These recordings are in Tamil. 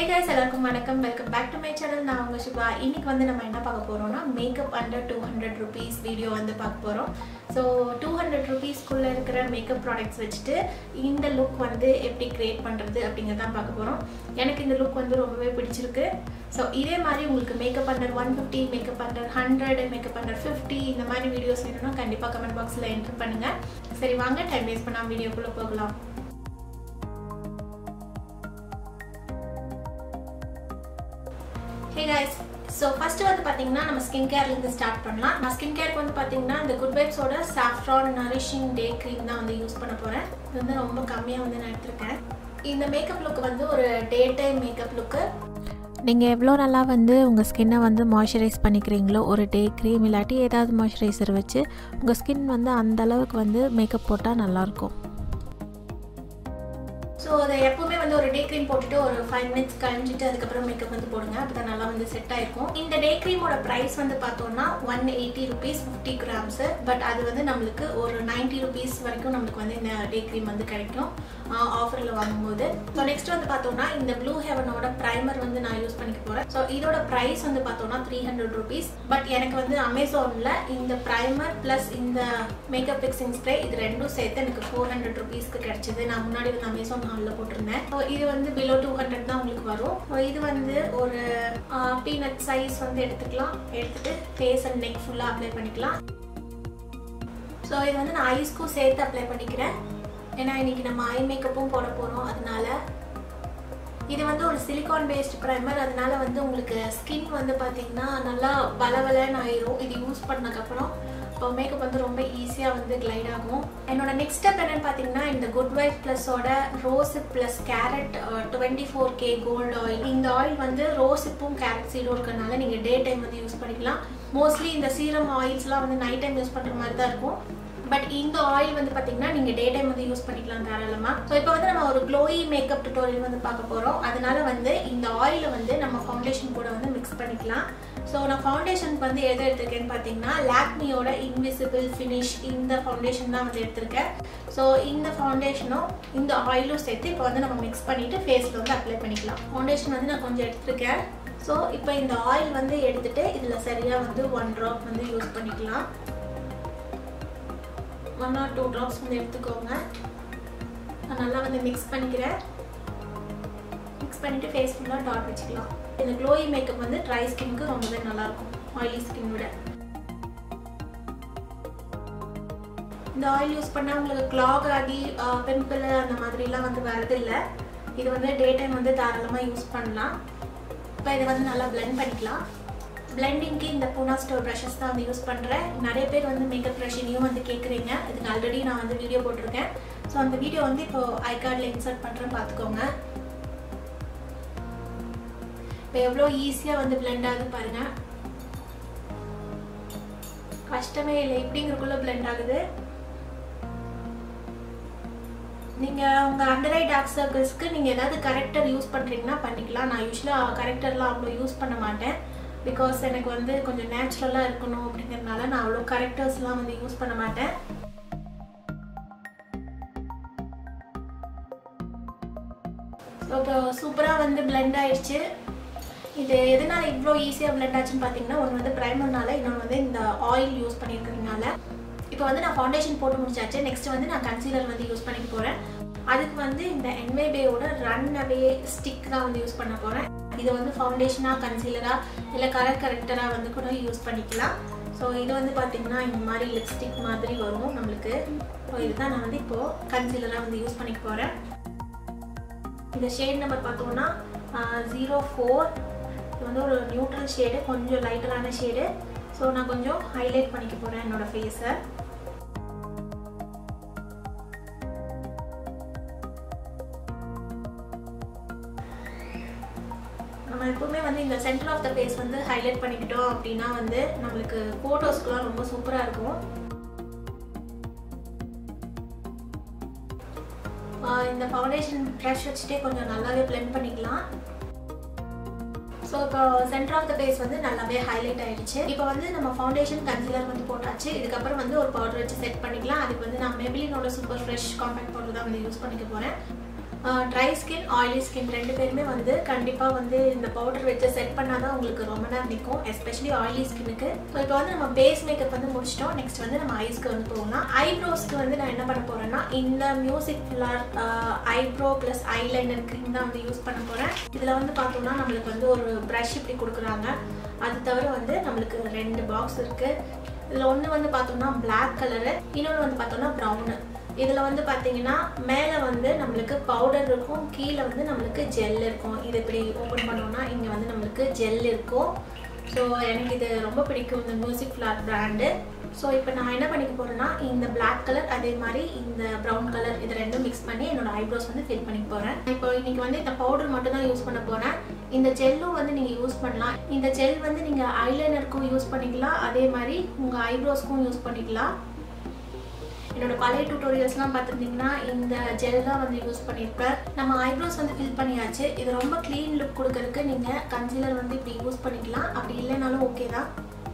கைஸ் எல்லாருக்கும் வணக்கம் welcome back to my channel நான் உங்கள் சிவா இன்னைக்கு வந்து நம்ம என்ன பார்க்க போகிறோம்னா makeup under two hundred rupees video வந்து பார்க்க போகிறோம் ஸோ டூ ஹண்ட்ரட் ருபீஸ்க்குள்ளே இருக்கிற மேக்கப் ப்ராடக்ட்ஸ் வச்சுட்டு இந்த லுக் வந்து எப்படி க்ரியேட் பண்ணுறது அப்படிங்கிறதான் பார்க்க போகிறோம் எனக்கு இந்த லுக் வந்து ரொம்பவே பிடிச்சிருக்கு ஸோ இதே மாதிரி உங்களுக்கு makeup under one fifty makeup under hundred makeup under fifty இந்த மாதிரி வீடியோஸ் வேணும்னா கண்டிப்பாக கமெண்ட் பாக்ஸில் என்டர் பண்ணுங்கள் சரி வாங்க டைம் வேஸ்ட் பண்ணாமல் வீடியோக்குள்ளே போகலாம் ஹே கைஸ் ஸோ ஃபஸ்ட்டு வந்து பார்த்தீங்கன்னா நம்ம ஸ்கின் கேர்லேருந்து ஸ்டார்ட் பண்ணலாம் நான் ஸ்கின் கேருக்கு வந்து பார்த்தீங்கன்னா இந்த குட் வைப்ஸோட சாஃப்ரான் நரிஷிங் டே க்ரீம் தான் வந்து யூஸ் பண்ண போகிறேன் இது வந்து ரொம்ப கம்மியாக வந்து நான் எடுத்திருக்கேன் இந்த மேக்கப் லுக் வந்து ஒரு டே டைம் மேக்கப் லுக்கு நீங்கள் எவ்வளோ நல்லா வந்து உங்கள் ஸ்கின்னை வந்து மாய்ஸ்சரைஸ் பண்ணிக்கிறீங்களோ ஒரு டே க்ரீம் இல்லாட்டி ஏதாவது மாய்ஸ்சரைசர் வச்சு உங்கள் ஸ்கின் வந்து அந்த அளவுக்கு வந்து மேக்கப் போட்டால் நல்லாயிருக்கும் ஸோ அதை எப்பவுமே வந்து ஒரு டே க்ரீம் போட்டுட்டு ஒரு ஃபைவ் மினிட்ஸ் கழிஞ்சிட்டு அதுக்கப்புறம் மேக்கப் வந்து போடுங்க அப்போ தான் நல்லா வந்து செட் ஆயிருக்கும் இந்த டே க்ரீமோட ப்ரைஸ் வந்து பார்த்தோம்னா one eighty rupees fifty grams but அது வந்து நம்மளுக்கு ஒரு நைன்ட்டி ருபீஸ் வரைக்கும் நம்மளுக்கு வந்து இந்த டே க்ரீம் வந்து கிடைக்கும் ஆஃபரில் வாங்கும்போது ஸோ நெக்ஸ்ட் வந்து பார்த்தோம்னா இந்த ப்ளூ ஹெவனோட ப்ரைமர் வந்து நான் யூஸ் பண்ணிக்க போகிறேன் ஸோ இதோட ப்ரைஸ் வந்து பார்த்தோம்னா த்ரீ ஹண்ட்ரட் ருபீஸ் பட் எனக்கு வந்து அமேசானில் இந்த ப்ரைமர் ப்ளஸ் இந்த மேக்கப் ஃபிக்ஸிங் ஸ்ப்ரே இது ரெண்டும் சேர்த்து எனக்கு ஃபோர் ஹண்ட்ரட் ருபீஸ்க்கு கிடைச்சிது நான் முன்னாடி வந்து அமேசான் ஹாலில் போட்டிருந்தேன் ஸோ இது வந்து பிலோ டூ ஹண்ட்ரட் தான் உங்களுக்கு வரும் ஸோ இது வந்து ஒரு பீனட் சைஸ் வந்து எடுத்துக்கலாம் எடுத்துட்டு ஃபேஸ் அண்ட் நெக் ஃபுல்லாக அப்ளை பண்ணிக்கலாம் ஸோ இது வந்து நான் ஐஸ்க்கும் சேர்த்து அப்ளை பண்ணிக்கிறேன் ஏன்னா இன்னைக்கு நம்ம ஐ மேக்கப்பும் போட போகிறோம் அதனால இது வந்து ஒரு சிலிகான் பேஸ்ட் ப்ரைமர் அதனால வந்து உங்களுக்கு ஸ்கின் வந்து பார்த்தீங்கன்னா நல்லா பலவலன்னு ஆயிரும் இது யூஸ் பண்ணதுக்கப்புறம் இப்போ மேக்கப் வந்து ரொம்ப ஈஸியாக வந்து கிளைட் ஆகும் என்னோட நெக்ஸ்ட் ஸ்டெப் என்னன்னு பார்த்தீங்கன்னா இந்த குட் வைஃப் ப்ளஸோட rosehip plus carrot twenty four K gold oil இந்த ஆயில் வந்து ரோசிப்பும் கேரட் சீடும் இருக்கிறனால நீங்கள் டே டைம் வந்து யூஸ் பண்ணிக்கலாம் மோஸ்ட்லி இந்த சீரம் ஆயில்ஸ்லாம் வந்து நைட் டைம் யூஸ் பண்ணுற மாதிரி தான் இருக்கும் பட் இந்த ஆயில் வந்து பார்த்தீங்கன்னா நீங்கள் டே டைம் வந்து யூஸ் பண்ணிக்கலாம் தாராளமாக ஸோ இப்போ வந்து நம்ம ஒரு க்ளோயி மேக்கப் டுட்டோரியல் வந்து பார்க்க போகிறோம் அதனால வந்து இந்த ஆயிலை வந்து நம்ம ஃபவுண்டேஷன் கூட வந்து மிக்ஸ் பண்ணிக்கலாம் ஸோ நான் ஃபவுண்டேஷனுக்கு வந்து எதை எடுத்திருக்கேன்னு பார்த்தீங்கன்னா லாக்மியோட இன்விசிபிள் ஃபினிஷ் இந்த ஃபவுண்டேஷன் தான் வந்து எடுத்திருக்கேன் ஸோ இந்த ஃபவுண்டேஷனும் இந்த ஆயிலும் சேர்த்து இப்போ வந்து நம்ம மிக்ஸ் பண்ணிவிட்டு ஃபேஸில் வந்து அப்ளை பண்ணிக்கலாம் ஃபவுண்டேஷன் வந்து நான் கொஞ்சம் எடுத்திருக்கேன் ஸோ இப்போ இந்த ஆயில் வந்து எடுத்துகிட்டு இதில் சரியாக வந்து ஒன் ட்ராப் வந்து யூஸ் பண்ணிக்கலாம் ஒன் ஆர் டூ ட்ராப்ஸ் வந்து எடுத்துக்கோங்க நான் நல்லா வந்து மிக்ஸ் பண்ணிக்கிறேன் மிக்ஸ் பண்ணிவிட்டு ஃபேஸ் ஃபுல்லாக டாட் வச்சுக்கலாம் இந்த க்ளோயி மேக்கப் வந்து ட்ரை ஸ்கின்க்கு ரொம்பவே நல்லாயிருக்கும் ஆயிலி ஸ்கின் விட இந்த ஆயில் யூஸ் பண்ணால் உங்களுக்கு கிளாக் ஆகி பிம்பிள் அந்த மாதிரிலாம் வந்து வரதில்லை இது வந்து டே டைம் வந்து தாராளமாக யூஸ் பண்ணலாம் இப்போ இதை வந்து நல்லா பிளெண்ட் பண்ணிக்கலாம் பிளெண்டிங்க்கு இந்த பூனா ஸ்டோர் ப்ரஷஸ் தான் வந்து யூஸ் பண்ணுறேன் நிறைய பேர் வந்து மேக்கப் ப்ரஷனையும் வந்து கேட்குறீங்க இதுக்கு ஆல்ரெடி நான் வந்து வீடியோ போட்டிருக்கேன் ஸோ அந்த வீடியோ வந்து இப்போ ஐ கார்டில் இன்சர்ட் பண்ணுறேன் பார்த்துக்கோங்க இப்போ எவ்வளோ ஈஸியாக வந்து பிளெண்ட் ஆகுது பாருங்கள் கஷ்டமே இல்லை இப்படிங்கிறக்குள்ள பிளெண்ட் ஆகுது நீங்கள் உங்கள் அண்டர் ஐ டார்க் சர்க்கிள்ஸ்க்கு நீங்கள் ஏதாவது கரெக்டர் யூஸ் பண்ணுறீங்கன்னா பண்ணிக்கலாம் நான் யூஸ்வலாக கரெக்டர்லாம் அவ்வளோ யூஸ் பண்ண மாட்டேன் பிகாஸ் எனக்கு வந்து கொஞ்சம் நேச்சுரலாக இருக்கணும் அப்படிங்கிறதுனால நான் அவ்வளோ கரெக்டர்ஸ்லாம் வந்து யூஸ் பண்ண மாட்டேன் இப்போ சூப்பராக வந்து பிளெண்ட் ஆயிடுச்சு இது எதனால இவ்வளோ ஈஸியாக பிளெண்ட் ஆச்சுன்னு பார்த்தீங்கன்னா ஒன்று வந்து ப்ரைமர்னால இன்னொன்று வந்து இந்த ஆயில் யூஸ் பண்ணியிருக்கிறதுனால இப்போ வந்து நான் ஃபவுண்டேஷன் போட்டு முடிச்சாச்சு நெக்ஸ்ட் வந்து நான் கன்சீலர் வந்து யூஸ் பண்ணிக்க போகிறேன் அதுக்கு வந்து இந்த என்மைபேயோட ரன் அவே ஸ்டிக் தான் வந்து யூஸ் பண்ண போகிறேன் இது வந்து ஃபவுண்டேஷனாக கன்சீலராக இல்லை கலர் கரெக்டராக வந்து கூட யூஸ் பண்ணிக்கலாம் ஸோ இது வந்து பார்த்திங்கன்னா இந்த மாதிரி லிப்ஸ்டிக் மாதிரி வரும் நம்மளுக்கு ஸோ இதுதான் நான் வந்து இப்போது கன்சீலராக வந்து யூஸ் பண்ணிக்க போகிறேன் இந்த ஷேட் நம்பர் பார்த்தோம்னா ஜீரோ ஃபோர் இது வந்து ஒரு நியூட்ரல் ஷேடு கொஞ்சம் லைட்டரான ஷேடு ஸோ நான் கொஞ்சம் ஹைலைட் பண்ணிக்க போகிறேன் என்னோடய ஃபேஸை நம்ம எப்பவுமே வந்து இந்த சென்டர் ஆஃப் த ஃபேஸ் வந்து ஹைலைட் பண்ணிக்கிட்டோம் அப்படின்னா வந்து நம்மளுக்கு ஃபோட்டோஸ்க்குலாம் ரொம்ப சூப்பராக இருக்கும் இந்த ஃபவுண்டேஷன் ப்ரஷ் வச்சுட்டே கொஞ்சம் நல்லாவே பிளெண்ட் பண்ணிக்கலாம் ஸோ இப்போ சென்டர் ஆஃப் த ஃபேஸ் வந்து நல்லாவே ஹைலைட் ஆயிடுச்சு இப்போ வந்து நம்ம ஃபவுண்டேஷன் கன்சீலர் வந்து போட்டாச்சு இதுக்கப்புறம் வந்து ஒரு பவுடர் வச்சு செட் பண்ணிக்கலாம் அதுக்கு வந்து நான் மெபிலினோட சூப்பர் ஃப்ரெஷ் காம்பேக்ட் பவுடர் தான் வந்து யூஸ் பண்ணிக்க போகிறேன் ட்ரை ஸ்கின் ஆயிலி ஸ்கின் ரெண்டு பேருமே வந்து கண்டிப்பாக வந்து இந்த பவுடர் வச்சு செட் பண்ணால் தான் உங்களுக்கு ரொம்ப நேரம் நிற்கும் எஸ்பெஷலி ஆயிலி ஸ்கின்னுக்கு ஸோ இப்போ வந்து நம்ம பேஸ் மேக்கப் வந்து முடிச்சிட்டோம் நெக்ஸ்ட் வந்து நம்ம ஐஸ்க்கு வந்து போகலாம் ஐப்ரோஸ்க்கு வந்து நான் என்ன பண்ண போகிறேன்னா இந்த music filler eyebrow plus eyeliner cream தான் வந்து யூஸ் பண்ண போகிறேன் இதில் வந்து பார்த்தோம்னா நம்மளுக்கு வந்து ஒரு ப்ரஷ் இப்படி கொடுக்குறாங்க அது தவிர வந்து நம்மளுக்கு ரெண்டு பாக்ஸ் இருக்குது இதில் ஒன்று வந்து பார்த்தோம்னா பிளாக் கலரு இன்னொன்று வந்து பார்த்தோம்னா ப்ரௌனு இதில் வந்து பார்த்தீங்கன்னா மேலே வந்து நம்மளுக்கு பவுடர் இருக்கும் கீழே வந்து நம்மளுக்கு ஜெல் இருக்கும் இது இப்படி ஓப்பன் பண்ணோம்னா இங்கே வந்து நம்மளுக்கு ஜெல் இருக்கும் ஸோ எனக்கு இது ரொம்ப பிடிக்கும் இந்த மியூசிக் ஃப்ளார் பிராண்டு ஸோ இப்போ நான் என்ன பண்ணிக்க போகிறேன்னா இந்த பிளாக் கலர் அதே மாதிரி இந்த ப்ரௌன் கலர் இது ரெண்டும் மிக்ஸ் பண்ணி என்னோட ஐப்ரோஸ் வந்து ஃபில் பண்ணிக்க போகிறேன் இப்போ இன்னைக்கு வந்து இந்த பவுடர் மட்டும் தான் யூஸ் பண்ண போகிறேன் இந்த ஜெல்லும் வந்து நீங்கள் யூஸ் பண்ணலாம் இந்த ஜெல் வந்து நீங்கள் ஐலைனருக்கும் யூஸ் பண்ணிக்கலாம் அதே மாதிரி உங்கள் ஐப்ரோஸ்க்கும் யூஸ் பண்ணிக்கலாம் என்னோட பழைய டியூட்டோரியல்ஸ்லாம் பார்த்துருந்தீங்கன்னா இந்த ஜெல் தான் வந்து யூஸ் பண்ணியிருப்பேன் நம்ம ஐப்ரோஸ் வந்து ஃபில் பண்ணியாச்சு இது ரொம்ப க்ளீன் லுக் கொடுக்கறதுக்கு நீங்கள் கன்சீலர் வந்து இப்படி யூஸ் பண்ணிக்கலாம் அப்படி இல்லைனாலும் ஓகே தான்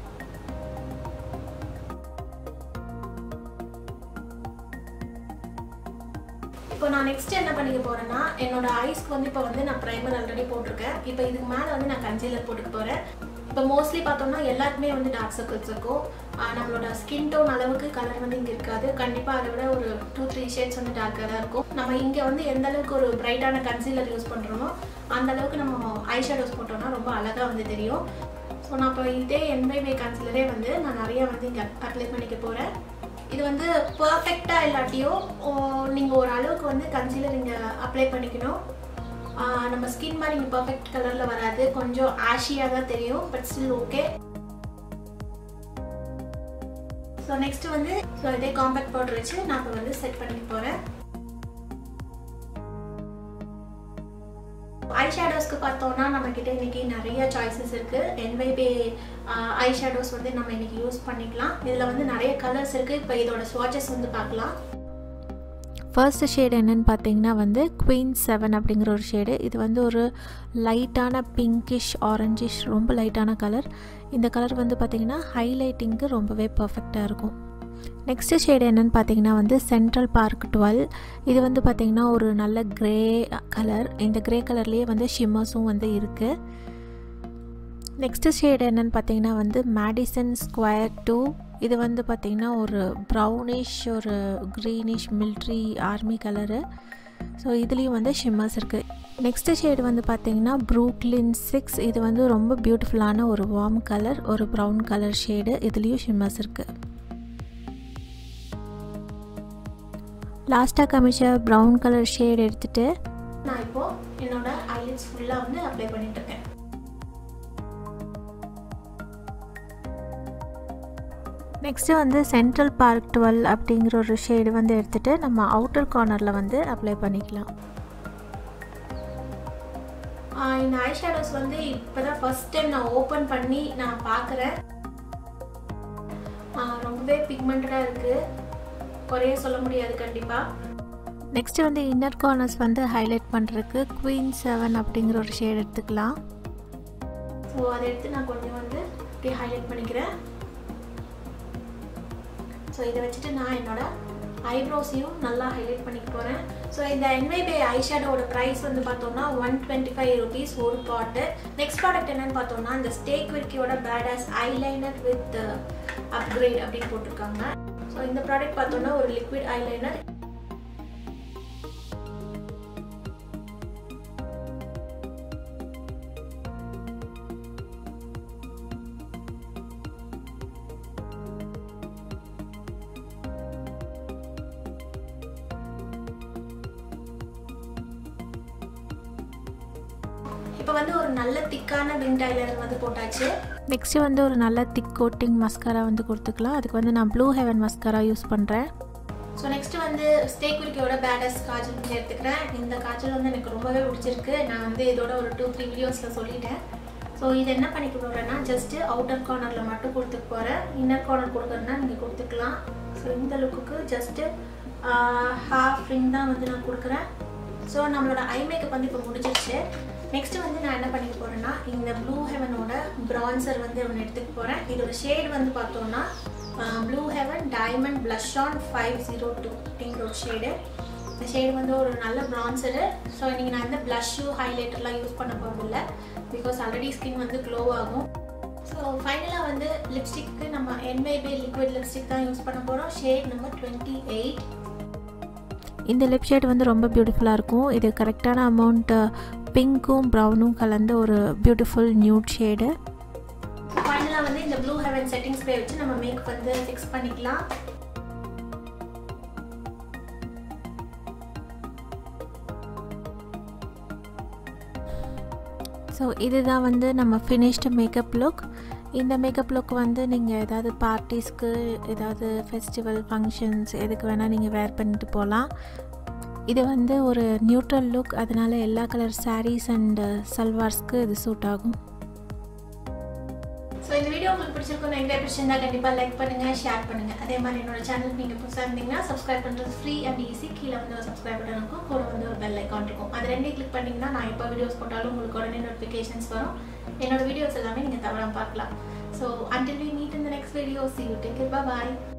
இப்போ நான் நெக்ஸ்ட் என்ன பண்ணிக்க போறேன்னா என்னோட ஐஸ்க்கு வந்து இப்போ வந்து நான் ப்ரைமர் ஆல்ரெடி போட்டிருக்கேன் இப்போ இதுக்கு மேலே வந்து நான் கன்சீலர் போட்டுக்க போகிறேன் இப்போ மோஸ்ட்லி பார்த்தோம்னா எல்லாருக்குமே வந்து டார்க் சர்க்கிள்ஸ் இருக்கும் ஆஹ் நம்மளோட ஸ்கின் டோன் அளவுக்கு கலர் வந்து இங்கே இருக்காது கண்டிப்பாக அதை விட ஒரு டூ த்ரீ ஷேட்ஸ் வந்து டார்க்காக தான் இருக்கும் நம்ம இங்கே வந்து எந்த அளவுக்கு ஒரு பிரைட்டான கன்சீலர் யூஸ் பண்ணுறோமோ அந்த அளவுக்கு நம்ம ஐ ஷேடோஸ் போட்டோம்னா ரொம்ப அழகாக வந்து தெரியும் ஸோ நான் இப்போ இதே என்வைவே கன்சீலரே வந்து நான் நிறைய வந்து இங்கே அப்ளை பண்ணிக்க போகிறேன் இது வந்து பர்ஃபெக்டாக இல்லாட்டியும் நீங்கள் ஒரு அளவுக்கு வந்து கன்சீலர் இங்கே அப்ளை பண்ணிக்கணும் ஆஹ் நம்ம ஸ்கின் மாதிரி இங்கே பர்ஃபெக்ட் கலரில் வராது கொஞ்சம் ஆஷியாக தான் தெரியும் but still okay so next வந்து ஸோ இதே காம்பேக்ட் பவுடர் வச்சு நான் இப்போ வந்து செட் பண்ணிக்க போகிறேன் ஐ ஷேடோஸ்க்கு பார்த்தோம்னா நம்மக்கிட்ட இன்னைக்கு நிறைய சாய்ஸஸ் இருக்குது என்வைபே ஐ ஷேடோஸ் வந்து நம்ம இன்னைக்கு யூஸ் பண்ணிக்கலாம் இதில் வந்து நிறைய கலர்ஸ் இருக்குது இப்போ இதோட ஸ்வாட்சஸ் வந்து பார்க்கலாம் ஃபர்ஸ்ட் ஷேடு என்னன்னு பார்த்தீங்கன்னா வந்து குவீன் செவன் அப்படிங்கிற ஒரு ஷேடு இது வந்து ஒரு லைட்டான பிங்கிஷ் ஆரஞ்சிஷ் ரொம்ப லைட்டான கலர் இந்த கலர் வந்து பார்த்திங்கன்னா ஹைலைட்டிங்க்கு ரொம்பவே பர்ஃபெக்டாக இருக்கும் நெக்ஸ்ட்டு ஷேடு என்னென்னு பார்த்தீங்கன்னா வந்து சென்ட்ரல் பார்க் டுவெல் இது வந்து பார்த்திங்கன்னா ஒரு நல்ல க்ரே கலர் இந்த க்ரே கலர்லேயே வந்து ஷிம்மர்ஸும் வந்து இருக்குது நெக்ஸ்ட்டு ஷேடு என்னென்னு பார்த்தீங்கன்னா வந்து மேடிசன் ஸ்கொயர் டூ இது வந்து பார்த்திங்கன்னா ஒரு ப்ரௌனிஷ் ஒரு greenish military army colour so இதுலேயும் வந்து ஷிம்மர்ஸ் இருக்குது நெக்ஸ்ட்டு ஷேடு வந்து பார்த்திங்கன்னா ப்ரூக்லின் சிக்ஸ் இது வந்து ரொம்ப பியூட்டிஃபுல்லான ஒரு வார்ம் கலர் ஒரு ப்ரௌன் கலர் ஷேடு இதுலேயும் ஷிம்மர்ஸ் இருக்குது லாஸ்ட்டாக காமிச்ச ப்ரௌன் கலர் ஷேட் எடுத்துகிட்டு நான் இப்போ என்னோட ஐலிட்ஸ் ஃபுல்லாக வந்து அப்ளை பண்ணிட்டு இருக்கேன் நெக்ஸ்ட்டு வந்து சென்ட்ரல் பார்க் டுவெல் அப்படிங்கிற ஒரு ஷேடு வந்து எடுத்துகிட்டு நம்ம அவுட்டர் கார்னரில் வந்து அப்ளை பண்ணிக்கலாம் ஆஹ் இந்த ஐ ஷேடோஸ் வந்து இப்போ தான் ஃபர்ஸ்ட் டைம் நான் ஓப்பன் பண்ணி நான் பார்க்குறேன் ரொம்பவே பிக்மெண்டடாக இருக்குது குறைய சொல்ல முடியாது கண்டிப்பாக நெக்ஸ்ட்டு வந்து இன்னர் கார்னர்ஸ் வந்து ஹைலைட் பண்ணுறதுக்கு குவீன் செவன் அப்படிங்கிற ஒரு ஷேட் எடுத்துக்கலாம் ஸோ அதை எடுத்து நான் கொஞ்சம் வந்து அப்படியே ஹைலைட் பண்ணிக்கிறேன் ஸோ இதை வச்சுட்டு நான் என்னோட ஐப்ரோஸையும் நல்லா ஹைலைட் பண்ணிக்க போகிறேன் ஸோ இந்த என்வைபே ஐஷேடோட ப்ரைஸ் வந்து பார்த்தோம்னா ஒன் டுவெண்ட்டி ஃபைவ் ருபீஸ் ஒரு பாட்டு நெக்ஸ்ட் ப்ராடக்ட் என்னன்னு பார்த்தோம்னா இந்த ஸ்டேக் விர்க்கியோட பேடாஸ் ஐலைனர் வித் அப்கிரேட் அப்படின்னு போட்டிருக்காங்க ஸோ இந்த ப்ராடக்ட் பார்த்தோம்னா ஒரு லிக்விட் ஐலைனர் இப்போ வந்து ஒரு நல்ல திக்கான விங் ஐலைனர் வந்து போட்டாச்சு நெக்ஸ்ட்டு வந்து ஒரு நல்ல திக் கோட்டிங் மஸ்காரா வந்து கொடுத்துக்கலாம் அதுக்கு வந்து நான் ப்ளூ ஹெவன் மஸ்காரா யூஸ் பண்ணுறேன் ஸோ நெக்ஸ்ட் வந்து ஸ்டேக் விரிக்கையோட பேடஸ் காஜல் வந்து எடுத்துக்கிறேன் இந்த காஜல் வந்து எனக்கு ரொம்பவே பிடிச்சிருக்கு நான் வந்து இதோட ஒரு டூ த்ரீ வீடியோஸில் சொல்லிட்டேன் ஸோ இது என்ன பண்ணிக்க போகிறேன்னா ஜஸ்ட்டு அவுட்டர் கார்னரில் மட்டும் கொடுத்துக்க போகிறேன் இன்னர் கார்னர் கொடுக்குறேன்னா நீங்கள் கொடுத்துக்கலாம் ஸோ இந்த லுக்குக்கு ஜஸ்ட்டு ஹாஃப் ரிங் தான் வந்து நான் கொடுக்குறேன் ஸோ நம்மளோட ஐ மேக்கப் வந்து இப்போ முடிஞ்சிருச்சு நெக்ஸ்ட் வந்து நான் என்ன பண்ணிக்க போகிறேன்னா இந்த ப்ளூ ஹெவனோட ப்ரான்சர் வந்து ஒன்று எடுத்துக்க போகிறேன் இதோட ஷேட் வந்து பார்த்தோன்னா blue heaven diamond blush on five zero two அப்படிங்கிற ஒரு ஷேடு இந்த ஷேடு வந்து ஒரு நல்ல ப்ரான்சரு ஸோ நீங்கள் நான் வந்து ப்ளஷ்ஷு ஹைலைட்டர்லாம் யூஸ் பண்ண போகிறதில்ல பிகாஸ் ஆல்ரெடி ஸ்கின் வந்து க்ளோ ஆகும் ஸோ ஃபைனலாக வந்து லிப்ஸ்டிக்கு நம்ம என்வைபே லிக்விட் லிப்ஸ்டிக் தான் யூஸ் பண்ண போகிறோம் ஷேட் நம்பர் டுவெண்ட்டி எயிட் இந்த லிப் ஷேட் வந்து ரொம்ப பியூட்டிஃபுல்லாக இருக்கும் இது கரெக்டான அமௌண்ட்டு பிங்க்கும் ப்ரௌனும் கலந்த ஒரு பியூட்டிஃபுல் நியூட் ஷேடு ஃபைனலாக வந்து இந்த ப்ளூ ஹெவன் செட்டிங் ஸ்ப்ரே வச்சு நம்ம மேக்கப் வந்து ஃபிக்ஸ் பண்ணிக்கலாம் ஸோ இதுதான் வந்து நம்ம ஃபினிஷ்டு மேக்கப் லுக் இந்த மேக்கப் லுக் வந்து நீங்கள் ஏதாவது பார்ட்டிஸ்க்கு ஏதாவது ஃபெஸ்டிவல் ஃபங்க்ஷன்ஸ் எதுக்கு வேணால் நீங்கள் வேர் பண்ணிட்டு போகலாம் இது வந்து ஒரு நியூட்ரல் லுக் அதனால் எல்லா கலர் சாரீஸ் அண்ட் சல்வார்ஸ்க்கு இது சூட் ஆகும் ஸோ இந்த வீடியோ உங்களுக்கு பிடிச்சிருக்கும் எங்கே பிடிச்சிருந்தா கண்டிப்பாக லைக் பண்ணுங்கள் ஷேர் பண்ணுங்கள் அதே மாதிரி என்னோட சேனலுக்கு நீங்கள் புதுசாக இருந்தீங்கன்னா சப்ஸ்கிரைப் பண்ணுறது ஃப்ரீ அண்ட் ஈஸி கீழே வந்து ஒரு சப்ஸ்கிரைப் பட்டன் இருக்கும் கூட வந்து ஒரு பெல் ஐக்கான் இருக்கும் அது ரெண்டையும் கிளிக் பண்ணிங்கன்னா நான் எப்போ வீடியோஸ் போட்டாலும் உங்களுக்கு உடனே நோட்டிஃபிகேஷன்ஸ் வரும் என்னோட வீடியோஸ் எல்லாமே நீங்கள் தவறாம பார்க்கலாம் so until we meet in the next video see you take care bye bye